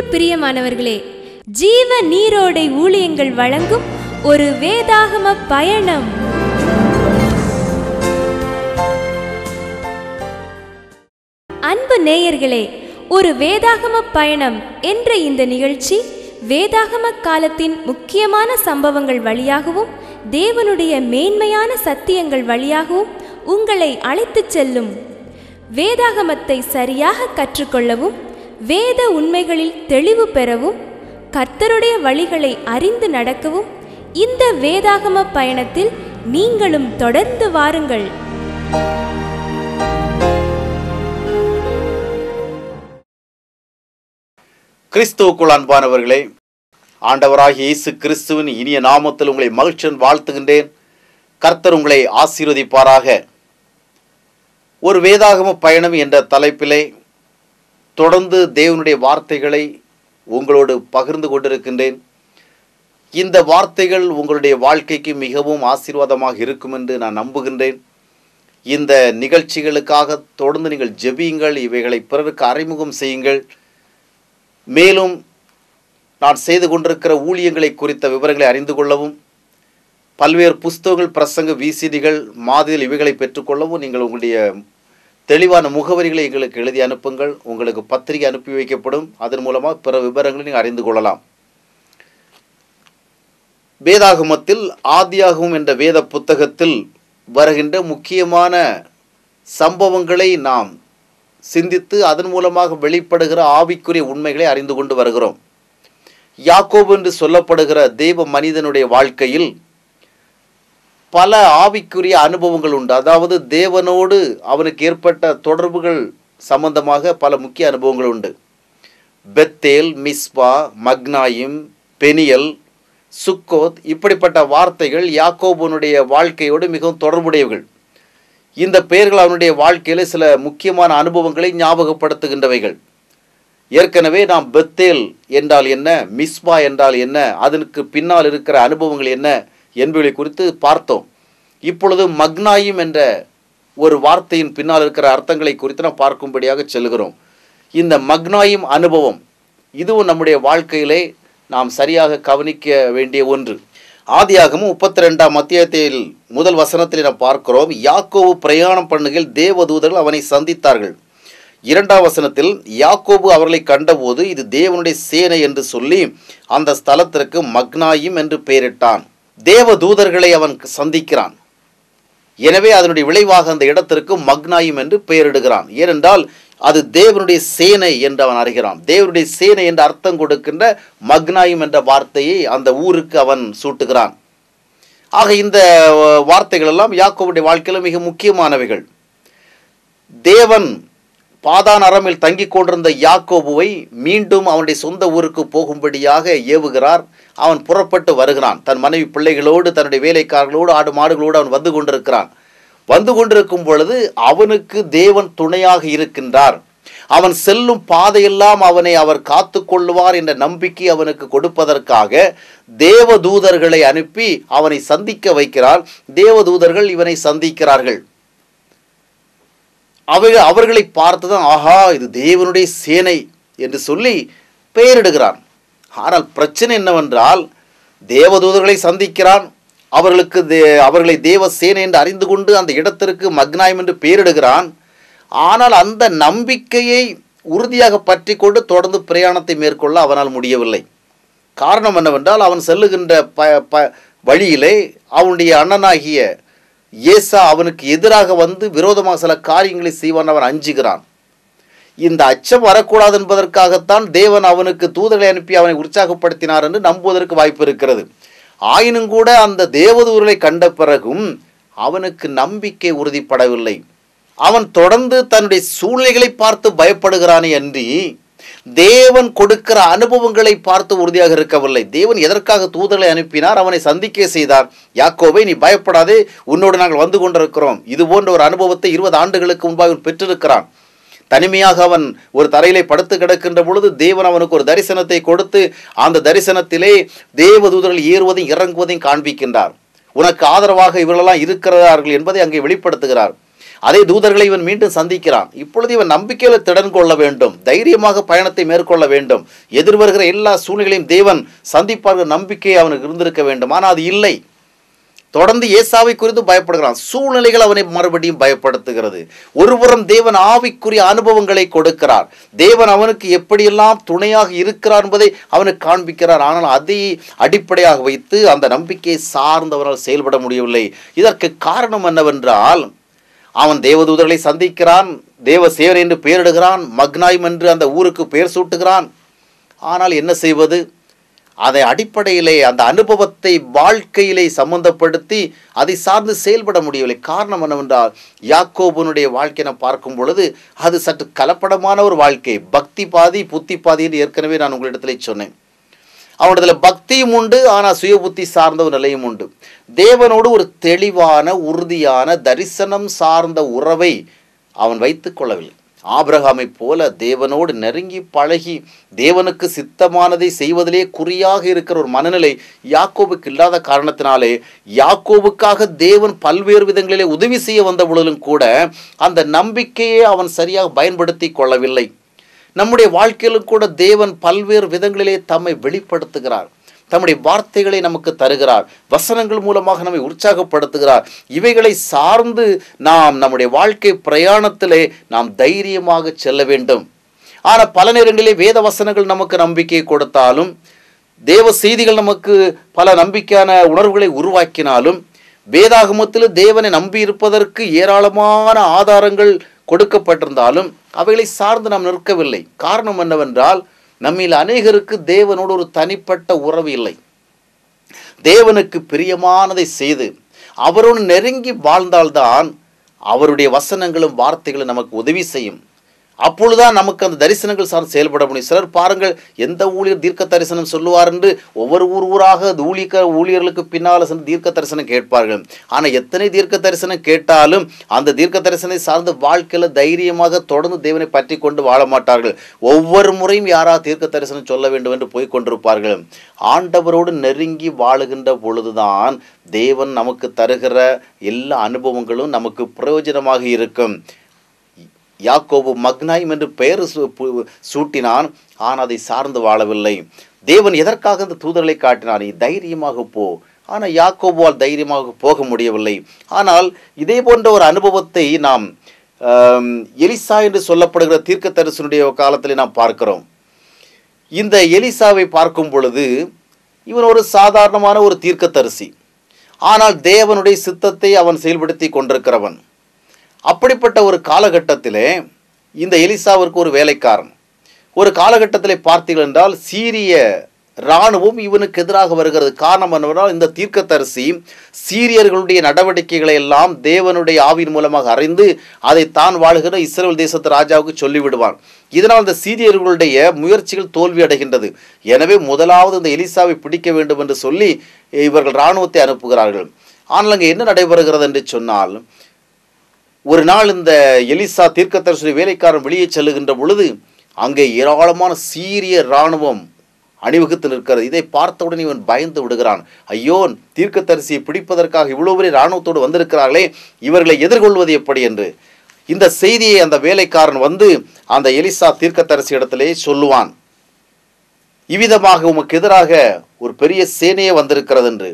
பிரியமானவர்களே ஜீவ நீரோடை ஊழியங்கள் வழங்கும் ஒரு வேதாகம பயணம் அன்பு நேயர்களே ஒரு வேதாகம பயணம் என்ற இந்த நிகழ்ச்சி வேதாகம காலத்தின் முக்கியமான சம்பவங்கள் வழியாகவும் தேவனுடைய மேன்மையான சத்தியங்கள் வழியாகவும் உங்களை அழைத்துச் செல்லும் வேதாகமத்தை சரியாக கற்றுக்கொள்ளவும் வேத உண்மைகளில் தெளிவு பெறவும் கர்த்தருடைய வழிகளை அறிந்து நடக்கவும் இந்த வேதாகம பயணத்தில் நீங்களும் தொடர்ந்து வாருங்கள் கிறிஸ்துவுக்குள் அன்பானவர்களே ஆண்டவராகிய இயேசு கிறிஸ்துவின் இனிய நாமத்தில் உங்களை மகிழ்ச்சியுடன் வாழ்த்துகின்றேன் கர்த்தர் உங்களை ஆசீர்வதிப்பாராக ஒரு வேதாகம பயணம் என்ற தலைப்பிலே தொடர்ந்து தேவனுடைய வார்த்தைகளை உங்களோடு பகிர்ந்து கொண்டிருக்கின்றேன் இந்த வார்த்தைகள் உங்களுடைய வாழ்க்கைக்கு மிகவும் ஆசீர்வாதமாக இருக்கும் என்று நான் நம்புகின்றேன் இந்த நிகழ்ச்சிகளுக்காக தொடர்ந்து நீங்கள் ஜெபியுங்கள் இவைகளை பிறருக்கு அறிமுகம் செய்யுங்கள் மேலும் நான் செய்து கொண்டிருக்கிற ஊழியங்களை குறித்த விவரங்களை அறிந்து கொள்ளவும் பல்வேறு புஸ்தகங்கள் பிரசங்க விசிடிகள் மாதிரிகள் இவைகளை பெற்றுக்கொள்ளவும் நீங்கள் உங்களுடைய தெளிவான முகவரிகளை எங்களுக்கு எழுதி அனுப்புங்கள் உங்களுக்கு பத்திரிகை அனுப்பி வைக்கப்படும் அதன் மூலமாக பிற விவரங்களை நீங்கள் அறிந்து கொள்ளலாம் வேதாகமத்தில் ஆதியாகமம் என்ற வேத புத்தகத்தில் வருகின்ற முக்கியமான சம்பவங்களை நாம் சிந்தித்து அதன் மூலமாக வெளிப்படுகிற ஆவிக்குரிய உண்மைகளை அறிந்து கொண்டு வருகிறோம் யாக்கோபு என்று சொல்லப்படுகிற தெய்வ மனிதனுடைய வாழ்க்கையில் பல ஆவிக்குரிய அனுபவங்கள் உண்டு அதாவது தேவனோடு அவனுக்கு ஏற்பட்ட தொடர்புகள் சம்பந்தமாக பல முக்கிய அனுபவங்கள் உண்டு பெத்தேல் மிஸ்பா மக்னாயிம் பெனியல் சுக்கோத் இப்படிப்பட்ட வார்த்தைகள் யாக்கோபனுடைய வாழ்க்கையோடு மிகவும் தொடர்புடையவர்கள் இந்த பெயர்கள் அவனுடைய வாழ்க்கையில் சில முக்கியமான அனுபவங்களை ஞாபகப்படுத்துகின்றவைகள் ஏற்கனவே நாம் பெத்தேல் என்றால் என்ன மிஸ்பா என்றால் என்ன அதற்கு பின்னால் இருக்கிற அனுபவங்கள் என்ன என்பவை குறித்து பார்த்தோம் இப்பொழுது மக்னாயும் என்ற ஒரு வார்த்தையின் பின்னால் இருக்கிற அர்த்தங்களை குறித்து நாம் பார்க்கும்படியாக செல்கிறோம் இந்த மக்னாயும் அனுபவம் இதுவும் நம்முடைய வாழ்க்கையிலே நாம் சரியாக கவனிக்க வேண்டிய ஒன்று ஆதியாகமும் முப்பத்தி ரெண்டாம் அத்தியாயத்தில் முதல் வசனத்தில் நாம் பார்க்கிறோம் யாக்கோவு பிரயாணம் பண்ணுகையில் தேவதூதர்கள் அவனை சந்தித்தார்கள் இரண்டாம் வசனத்தில் யாக்கோபு அவர்களை கண்டபோது இது தேவனுடைய சேனை என்று சொல்லி அந்த ஸ்தலத்திற்கு மக்னாயும் என்று பெயரிட்டான் தேவ தூதர்களை அவன் சந்திக்கிறான் எனவே அதனுடைய விளைவாக அந்த இடத்திற்கு மக்னாயும் என்று பெயரிடுகிறான் ஏனென்றால் அது தேவனுடைய சேனை என்று அவன் அறிகிறான் தேவனுடைய சேனை என்ற அர்த்தம் கொடுக்கின்ற மக்னாயும் என்ற வார்த்தையை அந்த ஊருக்கு அவன் சூட்டுகிறான் ஆக இந்த வார்த்தைகள் எல்லாம் யாக்கோவுடைய வாழ்க்கையில் மிக முக்கியமானவைகள் தேவன் பாதான் அரமில் தங்கி கொண்டிருந்த யாக்கோபுவை மீண்டும் அவனுடைய சொந்த ஊருக்கு போகும்படியாக ஏவுகிறார் அவன் புறப்பட்டு வருகிறான் தன் மனைவி பிள்ளைகளோடு தன்னுடைய வேலைக்காரர்களோடு ஆடு மாடுகளோடு அவன் வந்து கொண்டிருக்கிறான் வந்து கொண்டிருக்கும் பொழுது அவனுக்கு தேவன் துணையாக இருக்கின்றார் அவன் செல்லும் பாதையெல்லாம் அவனை அவர் காத்து கொள்ளுவார் என்ற நம்பிக்கை அவனுக்கு கொடுப்பதற்காக தேவதூதர்களை அனுப்பி அவனை சந்திக்க வைக்கிறார் தேவதூதர்கள் இவனை சந்திக்கிறார்கள் அவைகள் அவர்களை பார்த்துதான் ஆஹா இது தேவனுடைய சேனை என்று சொல்லி பெயரிடுகிறான் ஆனால் பிரச்சனை என்னவென்றால் தேவதூதர்களை சந்திக்கிறான் அவர்களுக்கு தே அவர்களை தேவ சேனை என்று அறிந்து கொண்டு அந்த இடத்திற்கு மக்னாயம் என்று பெயரிடுகிறான் ஆனால் அந்த நம்பிக்கையை உறுதியாக பற்றி கொண்டு தொடர்ந்து பிரயாணத்தை மேற்கொள்ள அவனால் முடியவில்லை காரணம் என்னவென்றால் அவன் செல்லுகின்ற ப ப வழியிலே அவனுடைய அண்ணனாகிய ஏசா அவனுக்கு எதிராக வந்து விரோதமாக சில காரியங்களை செய்வான் அவன் அஞ்சுகிறான் இந்த அச்சம் வரக்கூடாது என்பதற்காகத்தான் தேவன் அவனுக்கு தூதர்களை அனுப்பி அவனை உற்சாகப்படுத்தினார் என்று நம்புவதற்கு வாய்ப்பு இருக்கிறது ஆயினும் கூட அந்த தேவதூர்களை கண்ட பிறகும் அவனுக்கு நம்பிக்கை உறுதிப்படவில்லை அவன் தொடர்ந்து தன்னுடைய சூழ்நிலைகளை பார்த்து பயப்படுகிறானே அன்றி தேவன் கொடுக்கிற அனுபவங்களை பார்த்து உறுதியாக இருக்கவில்லை தேவன் எதற்காக தூதர்களை அனுப்பினார் அவனை சந்திக்க செய்தார் யாக்கோவை நீ பயப்படாதே உன்னோடு நாங்கள் வந்து கொண்டிருக்கிறோம் இது போன்ற ஒரு அனுபவத்தை இருபது ஆண்டுகளுக்கு முன்பாக அவன் பெற்றிருக்கிறான் தனிமையாக அவன் ஒரு தரையிலே படுத்து கிடக்கின்ற பொழுது தேவன் அவனுக்கு ஒரு தரிசனத்தை கொடுத்து அந்த தரிசனத்திலே தேவதூதர்கள் ஏறுவதையும் இறங்குவதையும் காண்பிக்கின்றார் உனக்கு ஆதரவாக இவர்களெல்லாம் இருக்கிறார்கள் என்பதை அங்கே வெளிப்படுத்துகிறார் அதே தூதர்களை இவன் மீண்டும் சந்திக்கிறான் இப்பொழுது இவன் நம்பிக்கையில் திடன் கொள்ள வேண்டும் தைரியமாக பயணத்தை மேற்கொள்ள வேண்டும் எதிர்வருகிற எல்லா சூழ்நிலையும் தேவன் சந்திப்பார்கள் நம்பிக்கை அவனுக்கு இருந்திருக்க வேண்டும் ஆனால் அது இல்லை தொடர்ந்து ஏசாவை குறித்து பயப்படுகிறான் சூழ்நிலைகள் அவனை மறுபடியும் பயப்படுத்துகிறது ஒருபுறம் தேவன் ஆவிக்குரிய அனுபவங்களை கொடுக்கிறார் தேவன் அவனுக்கு எப்படியெல்லாம் துணையாக இருக்கிறார் என்பதை அவனுக்கு காண்பிக்கிறார் ஆனால் அதை அடிப்படையாக வைத்து அந்த நம்பிக்கையை சார்ந்தவரால் செயல்பட முடியவில்லை இதற்கு காரணம் என்னவென்றால் அவன் தேவதூதர்களை சந்திக்கிறான் தேவ சேவன் என்று பெயரிடுகிறான் மக்னாயும் என்று அந்த ஊருக்கு பெயர் சூட்டுகிறான் ஆனால் என்ன செய்வது அதை அடிப்படையிலே அந்த அனுபவத்தை வாழ்க்கையிலே சம்பந்தப்படுத்தி அதை சார்ந்து செயல்பட முடியவில்லை காரணம் என்னவென்றால் யாக்கோபனுடைய வாழ்க்கை நாம் பார்க்கும் பொழுது அது சற்று கலப்படமான ஒரு வாழ்க்கை பக்தி பாதி புத்தி பாதி என்று ஏற்கனவே நான் உங்களிடத்திலே சொன்னேன் அவனிடத்துல பக்தியும் உண்டு ஆனால் சுய புத்தி சார்ந்த ஒரு நிலையும் உண்டு தேவனோடு ஒரு தெளிவான உறுதியான தரிசனம் சார்ந்த உறவை அவன் வைத்துக் கொள்ளவில்லை ஆபிரகாமைப் போல தேவனோடு நெருங்கி பழகி தேவனுக்கு சித்தமானதை செய்வதிலே குறியாக இருக்கிற ஒரு மனநிலை யாக்கோபுக்கு இல்லாத காரணத்தினாலே யாக்கோபுக்காக தேவன் பல்வேறு விதங்களிலே உதவி செய்ய வந்த பொழுதிலும் கூட அந்த நம்பிக்கையை அவன் சரியாக பயன்படுத்தி கொள்ளவில்லை நம்முடைய வாழ்க்கையிலும் கூட தேவன் பல்வேறு விதங்களிலே தம்மை வெளிப்படுத்துகிறார் தம்முடைய வார்த்தைகளை நமக்கு தருகிறார் வசனங்கள் மூலமாக நம்மை உற்சாகப்படுத்துகிறார் இவைகளை சார்ந்து நாம் நம்முடைய வாழ்க்கை பிரயாணத்திலே நாம் தைரியமாக செல்ல வேண்டும் ஆனால் பல நேரங்களிலே வேத வசனங்கள் நமக்கு நம்பிக்கை கொடுத்தாலும் தேவ செய்திகள் நமக்கு பல நம்பிக்கையான உணர்வுகளை உருவாக்கினாலும் வேதாகமத்தில் தேவனை நம்பி இருப்பதற்கு ஏராளமான ஆதாரங்கள் கொடுக்கப்பட்டிருந்தாலும் அவைகளை சார்ந்து நாம் நிற்கவில்லை காரணம் என்னவென்றால் நம்மில் அநேகருக்கு தேவனோடு ஒரு தனிப்பட்ட உறவு இல்லை தேவனுக்கு பிரியமானதை செய்து அவரோடு நெருங்கி வாழ்ந்தால்தான் அவருடைய வசனங்களும் வார்த்தைகளும் நமக்கு உதவி செய்யும் அப்பொழுதுதான் நமக்கு அந்த தரிசனங்கள் சார்ந்து செயல்பட முடியும் சிலர் பாருங்கள் எந்த ஊழியர் தீர்க்க தரிசனம் சொல்லுவார் என்று ஒவ்வொரு ஊர் ஊராக அந்த ஊழியக்க ஊழியர்களுக்கு பின்னால் சென்று தீர்க்க தரிசனம் கேட்பார்கள் ஆனால் எத்தனை தீர்க்க தரிசனம் கேட்டாலும் அந்த தீர்க்க தரிசனை சார்ந்த வாழ்க்கையில் தைரியமாக தொடர்ந்து தேவனை பற்றி கொண்டு வாழ மாட்டார்கள் ஒவ்வொரு முறையும் யாராவது தீர்க்க தரிசனம் சொல்ல வேண்டும் என்று போய் கொண்டிருப்பார்கள் ஆண்டவரோடு நெருங்கி வாழுகின்ற பொழுதுதான் தேவன் நமக்கு தருகிற எல்லா அனுபவங்களும் நமக்கு பிரயோஜனமாக இருக்கும் யாக்கோபு மக்னாயும் என்று பெயர் சூ- பு- சூட்டினான் ஆனால் அதை சார்ந்து வாழவில்லை தேவன் எதற்காக இந்த தூதர்களை காட்டினார் நீ தைரியமாக போ ஆனால் யாக்கோபுவால் தைரியமாக போக முடியவில்லை ஆனால் இதே போன்ற ஒரு அனுபவத்தை நாம் ஆம், எலிசா என்று சொல்லப்படுகிற தீர்க்க தரிசனுடைய காலத்தில் நாம் பார்க்கிறோம் இந்த எலிசாவை பார்க்கும் பொழுது இவன் ஒரு சாதாரணமான ஒரு தீர்க்கதரிசி ஆனால் தேவனுடைய சித்தத்தை அவன் செயல்படுத்தி கொண்டிருக்கிறவன் அப்படிப்பட்ட ஒரு காலகட்டத்திலே இந்த எலிசாவிற்கு ஒரு வேலைக்காரன் ஒரு காலகட்டத்திலே பார்த்தீர்கள் என்றால் சீரிய இராணுவம் இவனுக்கு எதிராக வருகிறது காரணம் என்னவென்றால் இந்த தீர்க்கதரிசி சீரியர்களுடைய நடவடிக்கைகளை எல்லாம் தேவனுடைய ஆவியின் மூலமாக அறிந்து அதை தான் வாழுகிற இஸ்ரேல் தேசத்து ராஜாவுக்கு சொல்லிவிடுவான் இதனால் இந்த சீரியர்களுடைய முயற்சிகள் தோல்வி அடைகின்றது எனவே முதலாவது இந்த எலிசாவை பிடிக்க வேண்டும் என்று சொல்லி இவர்கள் இராணுவத்தை அனுப்புகிறார்கள் ஆனால் அங்கே என்ன நடைபெறுகிறது என்று சொன்னால் ஒரு நாள் இந்த எலிசா தீர்க்கதரிசி வேலைக்காரன் வெளியே செல்லுகின்ற பொழுது அங்கே ஏராளமான சீரிய இராணுவம் அணிவகுத்து நிற்கிறது இதை பார்த்தவுடன் இவன் பயந்து விடுகிறான் ஐயோ தீர்க்கதரிசியை பிடிப்பதற்காக இவ்வளவு பெரிய இராணுவத்தோடு வந்திருக்கிறார்களே இவர்களை எதிர்கொள்வது எப்படி என்று இந்த செய்தியை அந்த வேலைக்காரன் வந்து அந்த எலிசா தீர்க்கதரிசி இடத்திலே சொல்லுவான் இவ்விதமாக உமக்கு எதிராக ஒரு பெரிய சேனையே வந்திருக்கிறது என்று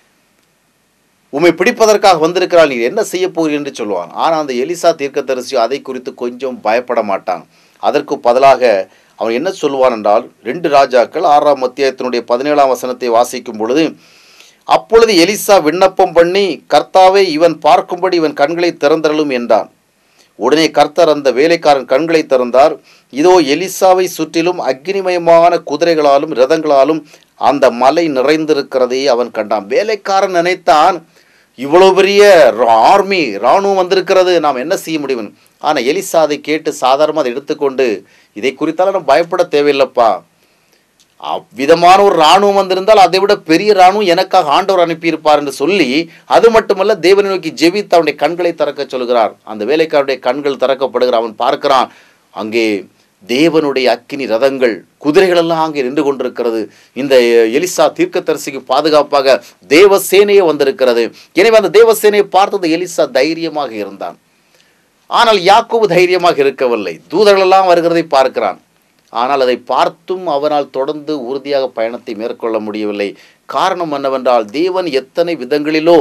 உம்மை பிடிப்பதற்காக வந்திருக்கிறாள் நீர் என்ன செய்ய போகிறீர் என்று சொல்லுவான் ஆனால் அந்த எலிசா தீர்க்கதரிசி அதை குறித்து கொஞ்சம் பயப்பட மாட்டான் அதற்கு பதிலாக அவன் என்ன சொல்லுவான் என்றால் ரெண்டு ராஜாக்கள் ஆறாம் அத்தியாயத்தினுடைய பதினேழாம் வசனத்தை வாசிக்கும் பொழுது அப்பொழுது எலிசா விண்ணப்பம் பண்ணி கர்த்தாவே இவன் பார்க்கும்படி இவன் கண்களை திறந்தரலும் என்றான் உடனே கர்த்தர் அந்த வேலைக்காரன் கண்களை திறந்தார் இதோ எலிசாவை சுற்றிலும் அக்னிமயமான குதிரைகளாலும் ரதங்களாலும் அந்த மலை நிறைந்திருக்கிறதை அவன் கண்டான் வேலைக்காரன் நினைத்தான் இவ்வளவு பெரிய ஆர்மி இராணுவம் வந்திருக்கிறது நாம் என்ன செய்ய முடியும் ஆனால் எலிசா அதை கேட்டு சாதாரணமாக அதை எடுத்துக்கொண்டு இதை குறித்தால நம்ம பயப்பட தேவையில்லைப்பா அவ்விதமான ஒரு இராணுவம் வந்திருந்தால் அதை விட பெரிய இராணுவம் எனக்காக ஆண்டவர் அனுப்பியிருப்பார் என்று சொல்லி அது மட்டுமல்ல தேவனை நோக்கி ஜெபித்து அவனுடைய கண்களை திறக்க சொல்கிறார் அந்த வேலைக்காரனுடைய கண்கள் திறக்கப்படுகிற அவன் பார்க்கிறான் அங்கே தேவனுடைய அக்கினி ரதங்கள் குதிரைகள் எல்லாம் அங்கே நின்று கொண்டிருக்கிறது இந்த எலிசா தீர்க்கதரிசிக்கு பாதுகாப்பாக தேவசேனையே வந்திருக்கிறது எனவே அந்த தேவசேனையை பார்த்தது எலிசா தைரியமாக இருந்தான் ஆனால் யாக்கோபு தைரியமாக இருக்கவில்லை தூதர்களெல்லாம் வருகிறதை பார்க்கிறான் ஆனால் அதை பார்த்தும் அவனால் தொடர்ந்து உறுதியாக பயணத்தை மேற்கொள்ள முடியவில்லை காரணம் என்னவென்றால் தேவன் எத்தனை விதங்களிலோ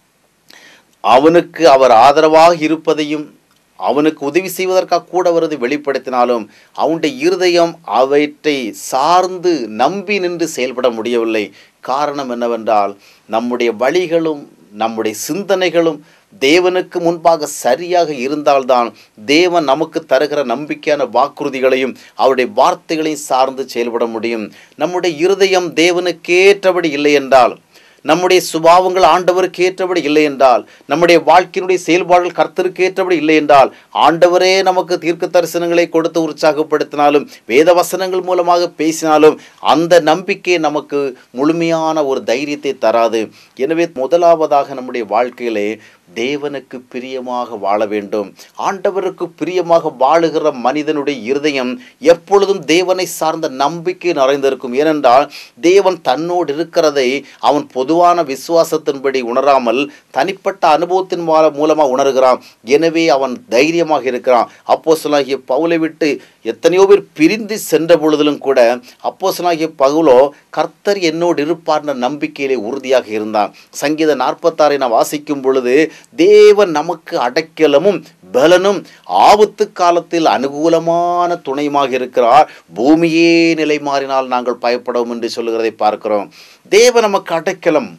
அவனுக்கு அவர் ஆதரவாக இருப்பதையும் அவனுக்கு உதவி செய்வதற்காக கூட வருவதை வெளிப்படுத்தினாலும் அவனுடைய இருதயம் அவற்றை சார்ந்து நம்பி நின்று செயல்பட முடியவில்லை காரணம் என்னவென்றால் நம்முடைய வழிகளும் நம்முடைய சிந்தனைகளும் தேவனுக்கு முன்பாக சரியாக இருந்தால்தான் தேவன் நமக்கு தருகிற நம்பிக்கையான வாக்குறுதிகளையும் அவருடைய வார்த்தைகளையும் சார்ந்து செயல்பட முடியும் நம்முடைய இருதயம் தேவனுக்கேற்றபடி இல்லை என்றால் நம்முடைய சுபாவங்கள் ஆண்டவருக்கு ஏற்றபடி இல்லை என்றால் நம்முடைய வாழ்க்கையினுடைய செயல்பாடுகள் கர்த்தருக்கு ஏற்றபடி இல்லை என்றால் ஆண்டவரே நமக்கு தீர்க்க தரிசனங்களை கொடுத்து உற்சாகப்படுத்தினாலும் வேத வசனங்கள் மூலமாக பேசினாலும் அந்த நம்பிக்கை நமக்கு முழுமையான ஒரு தைரியத்தை தராது எனவே முதலாவதாக நம்முடைய வாழ்க்கையிலே தேவனுக்கு பிரியமாக வாழ வேண்டும் ஆண்டவருக்கு பிரியமாக வாழுகிற மனிதனுடைய இருதயம் எப்பொழுதும் தேவனை சார்ந்த நம்பிக்கை நிறைந்திருக்கும் ஏனென்றால் தேவன் தன்னோடு இருக்கிறதை அவன் பொதுவான விசுவாசத்தின்படி உணராமல் தனிப்பட்ட அனுபவத்தின் மூலமாக உணர்கிறான் எனவே அவன் தைரியமாக இருக்கிறான் அப்போ சொல்லாகிய பவுலை விட்டு எத்தனையோ பேர் பிரிந்து சென்ற பொழுதிலும் கூட அப்போ சொல்லாகிய பவுலோ கர்த்தர் என்னோடு இருப்பார்ன்ற நம்பிக்கையிலே உறுதியாக இருந்தான் சங்கீத நாற்பத்தாறை நான் வாசிக்கும் பொழுது தேவன் நமக்கு அடைக்கலமும் பலனும் ஆபத்து காலத்தில் அனுகூலமான துணையுமாக இருக்கிறார் பூமியே நிலை மாறினால் நாங்கள் பயப்படவும் என்று சொல்லுகிறதை பார்க்கிறோம் தேவன் நமக்கு அடைக்கலம்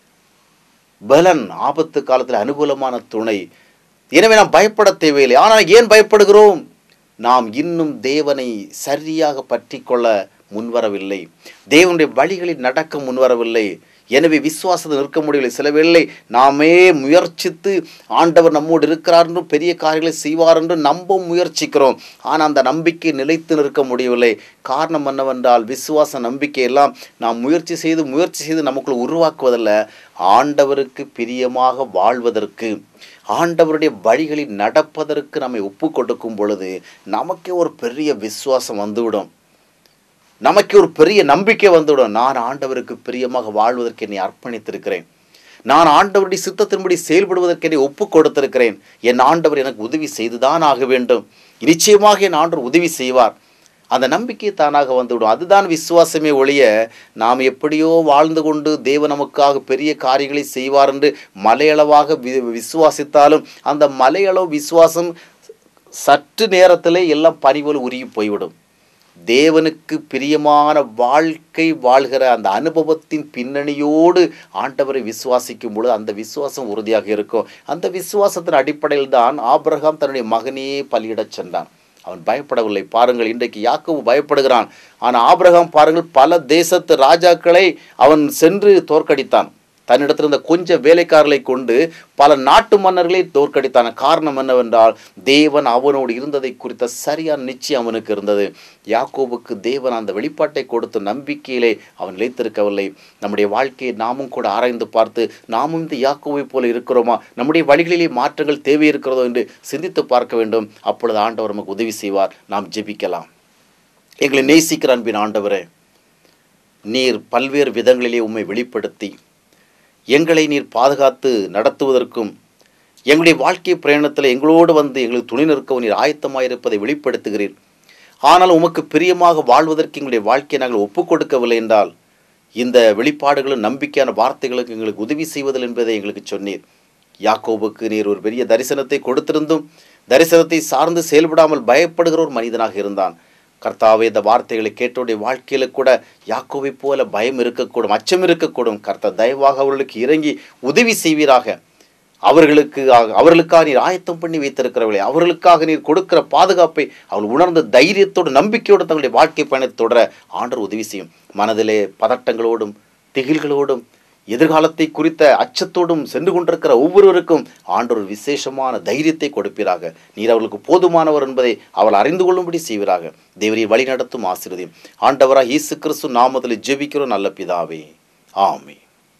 பலன் ஆபத்து காலத்தில் அனுகூலமான துணை எனவே நாம் பயப்பட தேவையில்லை ஆனால் ஏன் பயப்படுகிறோம் நாம் இன்னும் தேவனை சரியாக பற்றி கொள்ள முன்வரவில்லை தேவனுடைய வழிகளில் நடக்க முன்வரவில்லை எனவே விசுவாசத்தை நிற்க முடியவில்லை சில வேளை நாமே முயற்சித்து ஆண்டவர் நம்மோடு இருக்கிறார் என்றும் பெரிய காரியங்களை செய்வார் என்று நம்ப முயற்சிக்கிறோம் ஆனால் அந்த நம்பிக்கை நிலைத்து நிற்க முடியவில்லை காரணம் என்னவென்றால் விசுவாச நம்பிக்கை எல்லாம் நாம் முயற்சி செய்து முயற்சி செய்து நமக்குள் உருவாக்குவதல்ல ஆண்டவருக்கு பிரியமாக வாழ்வதற்கு ஆண்டவருடைய வழிகளில் நடப்பதற்கு நம்மை ஒப்பு கொடுக்கும் பொழுது நமக்கே ஒரு பெரிய விசுவாசம் வந்துவிடும் நமக்கு ஒரு பெரிய நம்பிக்கை வந்துவிடும் நான் ஆண்டவருக்கு பிரியமாக வாழ்வதற்கு என்னை அர்ப்பணித்திருக்கிறேன் நான் ஆண்டவருடைய சித்தத்தின்படி செயல்படுவதற்கு என்னை ஒப்பு கொடுத்திருக்கிறேன் என் ஆண்டவர் எனக்கு உதவி செய்துதான் ஆக வேண்டும் நிச்சயமாக என் ஆண்டவர் உதவி செய்வார் அந்த நம்பிக்கை தானாக வந்துவிடும் அதுதான் விசுவாசமே ஒழிய நாம் எப்படியோ வாழ்ந்து கொண்டு தேவ நமக்காக பெரிய காரியங்களை செய்வார் என்று மலையளவாக வி விசுவாசித்தாலும் அந்த மலையளவு விசுவாசம் சற்று நேரத்திலே எல்லாம் பறிவோல் உருகி போய்விடும் தேவனுக்கு பிரியமான வாழ்க்கை வாழ்கிற அந்த அனுபவத்தின் பின்னணியோடு ஆண்டவரை விசுவாசிக்கும் பொழுது அந்த விசுவாசம் உறுதியாக இருக்கும் அந்த விசுவாசத்தின் அடிப்படையில் தான் ஆபிரகாம் தன்னுடைய மகனையே பலியிடச் சென்றான் அவன் பயப்படவில்லை பாருங்கள் இன்றைக்கு யாக்கோபு பயப்படுகிறான் ஆனால் ஆபிரகாம் பாருங்கள் பல தேசத்து ராஜாக்களை அவன் சென்று தோற்கடித்தான் தன்னிடத்தில் இருந்த கொஞ்ச வேலைக்காரர்களை கொண்டு பல நாட்டு மன்னர்களை தோற்கடித்தான காரணம் என்னவென்றால் தேவன் அவனோடு இருந்ததை குறித்த சரியான நிச்சயம் அவனுக்கு இருந்தது யாக்கோபுக்கு தேவன் அந்த வெளிப்பாட்டை கொடுத்த நம்பிக்கையிலே அவன் நிலைத்திருக்கவில்லை நம்முடைய வாழ்க்கையை நாமும் கூட ஆராய்ந்து பார்த்து நாமும் இந்த யாக்கோவை போல இருக்கிறோமா நம்முடைய வழிகளிலே மாற்றங்கள் தேவை இருக்கிறதோ என்று சிந்தித்து பார்க்க வேண்டும் அப்பொழுது ஆண்டவர் நமக்கு உதவி செய்வார் நாம் ஜெபிக்கலாம் எங்களை நேசிக்கிற அன்பின் ஆண்டவரே நீர் பல்வேறு விதங்களிலே உம்மை வெளிப்படுத்தி எங்களை நீர் பாதுகாத்து நடத்துவதற்கும் எங்களுடைய வாழ்க்கை பிரயாணத்தில் எங்களோடு வந்து எங்களுக்கு துணை நிற்கவும் நீர் ஆயத்தமாயிருப்பதை வெளிப்படுத்துகிறீர் ஆனால் உமக்கு பிரியமாக வாழ்வதற்கு எங்களுடைய வாழ்க்கையை நாங்கள் ஒப்புக் கொடுக்கவில்லை என்றால் இந்த வெளிப்பாடுகளும் நம்பிக்கையான வார்த்தைகளுக்கு எங்களுக்கு உதவி செய்வதில் என்பதை எங்களுக்கு சொன்னீர் யாக்கோபுக்கு நீர் ஒரு பெரிய தரிசனத்தை கொடுத்திருந்தும் தரிசனத்தை சார்ந்து செயல்படாமல் பயப்படுகிற ஒரு மனிதனாக இருந்தான் கர்த்தாவே இந்த வார்த்தைகளை கேட்டோடைய வாழ்க்கையில கூட யாக்கோவை போல பயம் இருக்கக்கூடும் அச்சம் இருக்கக்கூடும் கர்த்தர் தயவாக அவர்களுக்கு இறங்கி உதவி செய்வீராக அவர்களுக்கு அவர்களுக்காக நீர் ஆயத்தம் பண்ணி வைத்திருக்கிறவர்களே அவர்களுக்காக நீர் கொடுக்கிற பாதுகாப்பை அவர்கள் உணர்ந்த தைரியத்தோடு நம்பிக்கையோடு தங்களுடைய வாழ்க்கை பயணத்தை தொடர ஆண்டர் உதவி செய்யும் மனதிலே பதட்டங்களோடும் திகில்களோடும் எதிர்காலத்தை குறித்த அச்சத்தோடும் சென்று கொண்டிருக்கிற ஒவ்வொருவருக்கும் ஆண்டவர் விசேஷமான தைரியத்தை கொடுப்பீராக நீர் அவர்களுக்கு போதுமானவர் என்பதை அவள் அறிந்து கொள்ளும்படி செய்வீராக தேவரை வழி நடத்தும் ஆசீர்வதியும் ஆண்டவராக இயேசு கிறிஸ்து நாமத்தில் ஜெபிக்கிறோம் நல்ல பிதாவே ஆமே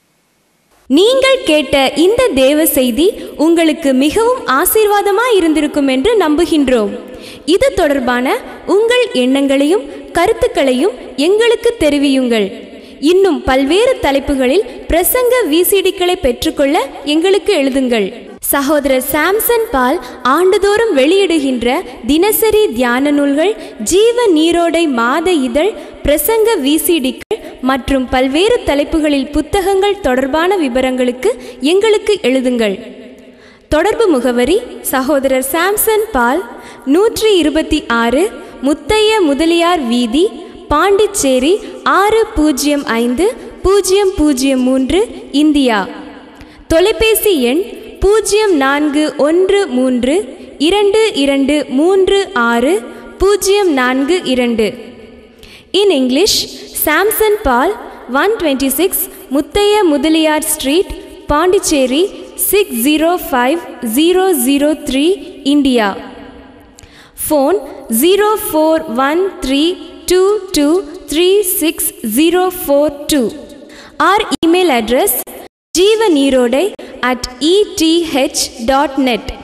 நீங்கள் கேட்ட இந்த தேவ செய்தி உங்களுக்கு மிகவும் ஆசீர்வாதமாய் இருந்திருக்கும் என்று நம்புகின்றோம் இது தொடர்பான உங்கள் எண்ணங்களையும் கருத்துக்களையும் எங்களுக்கு தெரிவியுங்கள் இன்னும் பல்வேறு தலைப்புகளில் பிரசங்க விசிடிக்களை பெற்றுக்கொள்ள எங்களுக்கு எழுதுங்கள் சகோதரர் சாம்சன் பால் ஆண்டுதோறும் வெளியிடுகின்ற தினசரி தியான நூல்கள் ஜீவ நீரோடை மாத இதழ் பிரசங்க விசிடிக்கள் மற்றும் பல்வேறு தலைப்புகளில் புத்தகங்கள் தொடர்பான விவரங்களுக்கு எங்களுக்கு எழுதுங்கள் தொடர்பு முகவரி சகோதரர் சாம்சன் பால் நூற்றி இருபத்தி ஆறு முத்தைய முதலியார் வீதி பாண்டிச்சேரி ஆறு பூஜ்ஜியம் ஐந்து பூஜ்ஜியம் பூஜ்ஜியம் மூன்று இந்தியா தொலைபேசி எண் பூஜ்ஜியம் நான்கு ஒன்று மூன்று இரண்டு இரண்டு மூன்று ஆறு பூஜ்ஜியம் நான்கு இரண்டு in English Samson Paul one twenty six Muthaiya Mudaliar street Pondicherry six zero five zero zero three India phone zero four one three two two three six zero four two or email address Jeeva Neerodai at ETH dot net